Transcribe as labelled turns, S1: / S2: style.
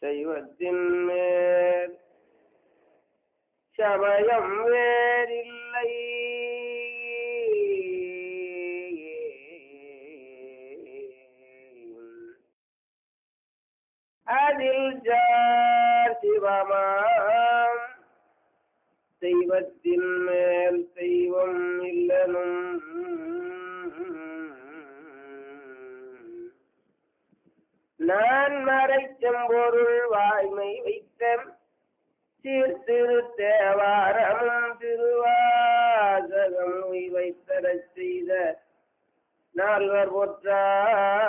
S1: தெய்வத்தின் மேல் சமயம் வேறில்லை அதில் ஜார் சிவமாம் தெய்வத்தின் மேல் தெய்வம் இல்லனும் நான் மறைச்செம்பொருள் வாய்மை வைத்த சீர்திரு தேவாரமும் திருவாசகம் வைத்தரச் செய்த நால்வர் பொற்றார்